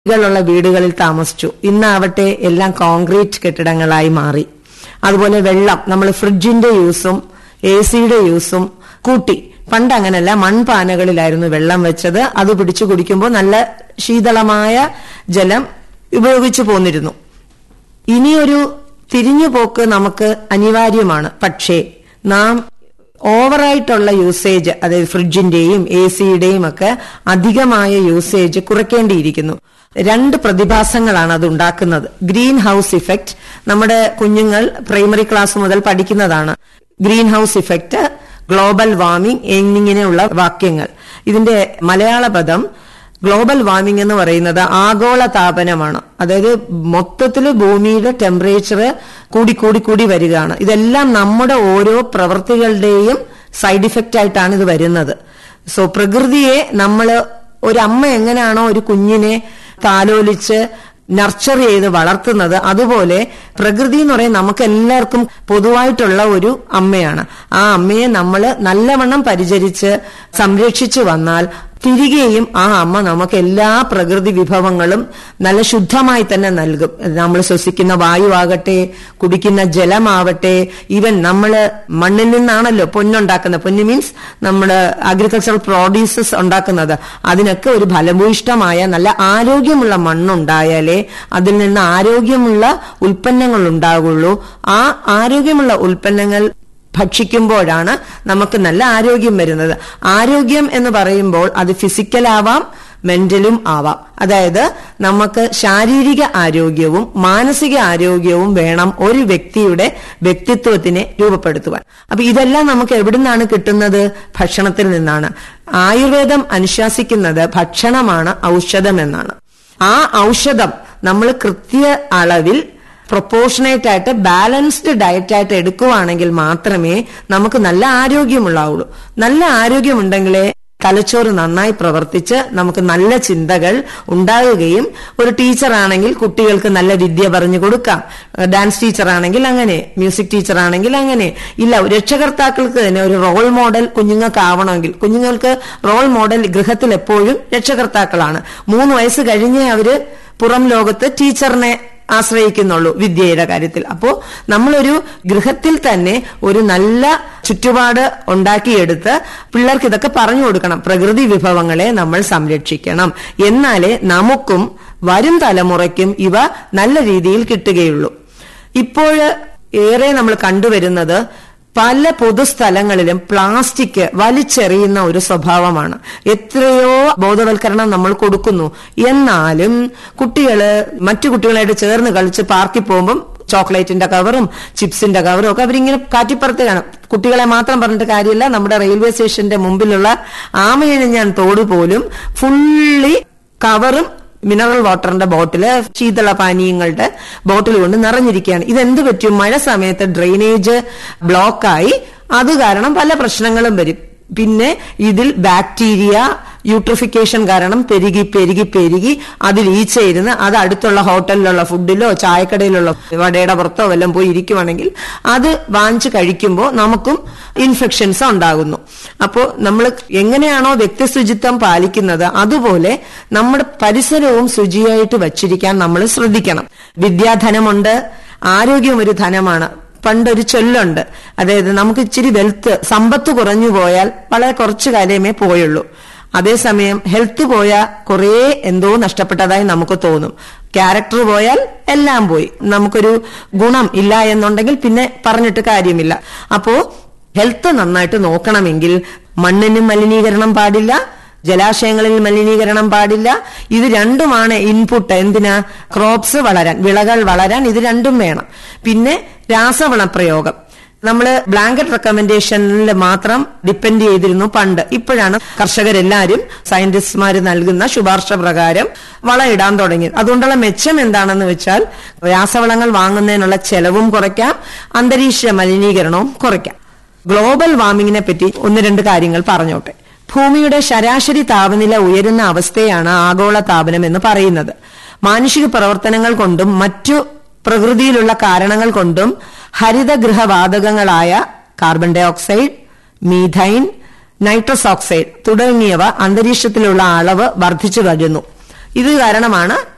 കളുള്ള വീടുകളിൽ താമസിച്ചു ഇന്നാവട്ടെ എല്ലാം കോൺക്രീറ്റ് കെട്ടിടങ്ങളായി മാറി അതുപോലെ വെള്ളം നമ്മൾ ഫ്രിഡ്ജിന്റെ യൂസും എ സിയുടെ യൂസും കൂട്ടി പണ്ട് അങ്ങനല്ല മൺപാനകളിലായിരുന്നു വെള്ളം വെച്ചത് അത് പിടിച്ചു കുടിക്കുമ്പോൾ നല്ല ശീതളമായ ജലം ഉപയോഗിച്ചു പോന്നിരുന്നു ഇനിയൊരു തിരിഞ്ഞുപോക്ക് നമുക്ക് അനിവാര്യമാണ് പക്ഷേ നാം ഓവറായിട്ടുള്ള യൂസേജ് അതായത് ഫ്രിഡ്ജിന്റെയും എ സിയുടെയും ഒക്കെ അധികമായ യൂസേജ് കുറയ്ക്കേണ്ടിയിരിക്കുന്നു രണ്ട് പ്രതിഭാസങ്ങളാണ് അത് ഉണ്ടാക്കുന്നത് ഗ്രീൻ ഹൗസ് ഇഫക്റ്റ് നമ്മുടെ കുഞ്ഞുങ്ങൾ പ്രൈമറി ക്ലാസ് മുതൽ പഠിക്കുന്നതാണ് greenhouse effect global warming എന്നിങ്ങനെയുള്ള വാക്യങ്ങൾ ഇതിന്റെ മലയാള പദം ഗ്ലോബൽ വാർമിംഗ് എന്ന് പറയുന്നത് ആഗോള താപനമാണ് അതായത് മൊത്തത്തിൽ ഭൂമിയുടെ ടെമ്പറേച്ചർ കൂടി കൂടി കൂടി വരികയാണ് ഇതെല്ലാം നമ്മുടെ ഓരോ പ്രവൃത്തികളുടെയും സൈഡ് ഇഫക്റ്റ് ആയിട്ടാണ് ഇത് വരുന്നത് സോ പ്രകൃതിയെ നമ്മൾ ഒരമ്മ എങ്ങനെയാണോ ഒരു കുഞ്ഞിനെ താലോലിച്ച് നർച്ചർ ചെയ്ത് വളർത്തുന്നത് അതുപോലെ പ്രകൃതി എന്ന് പറയുന്നത് നമുക്ക് എല്ലാവർക്കും പൊതുവായിട്ടുള്ള ഒരു അമ്മയാണ് ആ അമ്മയെ നമ്മൾ നല്ലവണ്ണം പരിചരിച്ച് സംരക്ഷിച്ചു വന്നാൽ തിരികെയും ആ അമ്മ നമുക്ക് എല്ലാ പ്രകൃതി വിഭവങ്ങളും നല്ല ശുദ്ധമായി തന്നെ നൽകും നമ്മൾ ശ്വസിക്കുന്ന വായുവാകട്ടെ കുടിക്കുന്ന ജലമാവട്ടെ ഈവൻ നമ്മൾ മണ്ണിൽ നിന്നാണല്ലോ പൊന്നുണ്ടാക്കുന്നത് പൊന്ന് മീൻസ് നമ്മൾ അഗ്രികൾച്ചറൽ പ്രോഡ്യൂസസ് ഉണ്ടാക്കുന്നത് അതിനൊക്കെ ഒരു ഫലഭൂയിഷ്ടമായ നല്ല ആരോഗ്യമുള്ള മണ്ണുണ്ടായാലേ അതിൽ നിന്ന് ആരോഗ്യമുള്ള ഉൽപ്പന്നങ്ങൾ ഉണ്ടാകുള്ളൂ ആ ആരോഗ്യമുള്ള ഉൽപ്പന്നങ്ങൾ ഭക്ഷിക്കുമ്പോഴാണ് നമുക്ക് നല്ല ആരോഗ്യം വരുന്നത് ആരോഗ്യം എന്ന് പറയുമ്പോൾ അത് ഫിസിക്കൽ ആവാം മെന്റലും ആവാം അതായത് നമുക്ക് ശാരീരിക ആരോഗ്യവും മാനസിക ആരോഗ്യവും വേണം ഒരു വ്യക്തിയുടെ വ്യക്തിത്വത്തിനെ രൂപപ്പെടുത്തുവാൻ അപ്പൊ ഇതെല്ലാം നമുക്ക് എവിടുന്നാണ് കിട്ടുന്നത് ഭക്ഷണത്തിൽ നിന്നാണ് ആയുർവേദം അനുശാസിക്കുന്നത് ഭക്ഷണമാണ് ഔഷധം എന്നാണ് ആ ഔഷധം നമ്മൾ കൃത്യ അളവിൽ പ്രൊപ്പോർഷനേറ്റ് ആയിട്ട് ബാലൻസ്ഡ് ഡയറ്റ് ആയിട്ട് എടുക്കുവാണെങ്കിൽ മാത്രമേ നമുക്ക് നല്ല ആരോഗ്യമുള്ളാവുള്ളൂ നല്ല ആരോഗ്യമുണ്ടെങ്കിലേ തലച്ചോറ് നന്നായി പ്രവർത്തിച്ച് നമുക്ക് നല്ല ചിന്തകൾ ഉണ്ടാവുകയും ഒരു ടീച്ചർ ആണെങ്കിൽ കുട്ടികൾക്ക് നല്ല വിദ്യ പറഞ്ഞു കൊടുക്കാം ഡാൻസ് ടീച്ചർ ആണെങ്കിൽ അങ്ങനെ മ്യൂസിക് ടീച്ചർ ആണെങ്കിൽ അങ്ങനെ ഇല്ല രക്ഷകർത്താക്കൾക്ക് തന്നെ ഒരു റോൾ മോഡൽ കുഞ്ഞുങ്ങൾക്ക് ആവണമെങ്കിൽ കുഞ്ഞുങ്ങൾക്ക് റോൾ മോഡൽ ഗൃഹത്തിൽ എപ്പോഴും രക്ഷകർത്താക്കളാണ് മൂന്ന് വയസ്സ് കഴിഞ്ഞേ അവര് പുറം ലോകത്ത് ടീച്ചറിനെ ആശ്രയിക്കുന്നുള്ളൂ വിദ്യയുടെ കാര്യത്തിൽ അപ്പോ നമ്മളൊരു ഗൃഹത്തിൽ തന്നെ ഒരു നല്ല ചുറ്റുപാട് ഉണ്ടാക്കിയെടുത്ത് പിള്ളേർക്ക് ഇതൊക്കെ പറഞ്ഞു കൊടുക്കണം പ്രകൃതി വിഭവങ്ങളെ നമ്മൾ സംരക്ഷിക്കണം എന്നാലേ നമുക്കും വരും തലമുറയ്ക്കും ഇവ നല്ല രീതിയിൽ കിട്ടുകയുള്ളൂ ഇപ്പോൾ ഏറെ നമ്മൾ കണ്ടുവരുന്നത് പല പൊതുസ്ഥലങ്ങളിലും പ്ലാസ്റ്റിക് വലിച്ചെറിയുന്ന ഒരു സ്വഭാവമാണ് എത്രയോ ബോധവൽക്കരണം നമ്മൾ കൊടുക്കുന്നു എന്നാലും കുട്ടികള് മറ്റു കുട്ടികളായിട്ട് ചേർന്ന് കളിച്ച് പാർക്കിൽ പോകുമ്പം ചോക്ലേറ്റിന്റെ കവറും ചിപ്സിന്റെ കവറും ഒക്കെ അവരിങ്ങനെ കാറ്റിപ്പുറത്ത് കുട്ടികളെ മാത്രം പറഞ്ഞിട്ട് കാര്യമില്ല നമ്മുടെ റെയിൽവേ സ്റ്റേഷന്റെ മുമ്പിലുള്ള ആമയിഴഞ്ഞാൻ തോട് പോലും ഫുള്ളി കവറും മിനറൽ വാട്ടറിന്റെ ബോട്ടില് ശീതള പാനീയങ്ങളുടെ ബോട്ടിൽ കൊണ്ട് നിറഞ്ഞിരിക്കുകയാണ് ഇതെന്ത് പറ്റും മഴ സമയത്ത് ഡ്രെയിനേജ് ബ്ലോക്കായി അത് കാരണം പല പ്രശ്നങ്ങളും വരും പിന്നെ ഇതിൽ ബാക്ടീരിയ യൂട്രിഫിക്കേഷൻ കാരണം പെരുകി പെരുകി പെരുകി അതിൽ ഈച്ചയിരുന്ന് അത് അടുത്തുള്ള ഹോട്ടലിലുള്ള ഫുഡിലോ ചായക്കടയിലുള്ള വടയുടെ പുറത്തോ വല്ലതും പോയി ഇരിക്കുവാണെങ്കിൽ അത് വാങ്ങിച്ച് കഴിക്കുമ്പോൾ നമുക്കും ഇൻഫെക്ഷൻസ് ഉണ്ടാകുന്നു അപ്പോൾ നമ്മൾ എങ്ങനെയാണോ വ്യക്തി ശുചിത്വം പാലിക്കുന്നത് അതുപോലെ നമ്മുടെ പരിസരവും ശുചിയായിട്ട് വച്ചിരിക്കാൻ നമ്മൾ ശ്രദ്ധിക്കണം വിദ്യാധനമുണ്ട് ആരോഗ്യം ഒരു ധനമാണ് പണ്ടൊരു ചൊല്ലുണ്ട് അതായത് നമുക്ക് ഇച്ചിരി വെൽത്ത് സമ്പത്ത് കുറഞ്ഞു പോയാൽ വളരെ കുറച്ചു കാലമേ പോയുള്ളൂ അതേസമയം ഹെൽത്ത് പോയാൽ കുറേ എന്തോ നഷ്ടപ്പെട്ടതായി നമുക്ക് തോന്നും ക്യാരക്ടർ പോയാൽ എല്ലാം പോയി നമുക്കൊരു ഗുണം ഇല്ല എന്നുണ്ടെങ്കിൽ പിന്നെ പറഞ്ഞിട്ട് കാര്യമില്ല അപ്പോ ഹെൽത്ത് നന്നായിട്ട് നോക്കണമെങ്കിൽ മണ്ണിനും മലിനീകരണം പാടില്ല ജലാശയങ്ങളിൽ മലിനീകരണം പാടില്ല ഇത് രണ്ടുമാണ് ഇൻപുട്ട് എന്തിനാ ക്രോപ്സ് വളരാൻ വിളകൾ വളരാൻ ഇത് രണ്ടും വേണം പിന്നെ രാസവള പ്രയോഗം നമ്മൾ ബ്ലാങ്കറ്റ് റെക്കമെൻഡേഷനിൽ മാത്രം ഡിപ്പെൻഡ് ചെയ്തിരുന്നു പണ്ട് ഇപ്പോഴാണ് കർഷകരെല്ലാരും സയന്റിസ്റ്റ്മാർ നൽകുന്ന ശുപാർശ പ്രകാരം വളം ഇടാൻ തുടങ്ങിയത് അതുകൊണ്ടുള്ള മെച്ചം എന്താണെന്ന് വെച്ചാൽ രാസവളങ്ങൾ വാങ്ങുന്നതിനുള്ള ചെലവും കുറയ്ക്കാം അന്തരീക്ഷ മലിനീകരണവും കുറയ്ക്കാം ഗ്ലോബൽ വാർമിങ്ങിനെ പറ്റി ഒന്ന് രണ്ട് കാര്യങ്ങൾ പറഞ്ഞോട്ടെ ഭൂമിയുടെ ശരാശരി താപനില ഉയരുന്ന അവസ്ഥയാണ് ആഗോള താപനം എന്ന് പറയുന്നത് മാനുഷിക പ്രവർത്തനങ്ങൾ കൊണ്ടും മറ്റു പ്രകൃതിയിലുള്ള കാരണങ്ങൾ കൊണ്ടും ഹരിതഗൃഹവാതകങ്ങളായ carbon dioxide methane nitrous oxide തുടങ്ങിയവ അന്തരീക്ഷത്തിലുള്ള അളവ് വർദ്ധിച്ചു വരുന്നു ഇത് കാരണമാണ്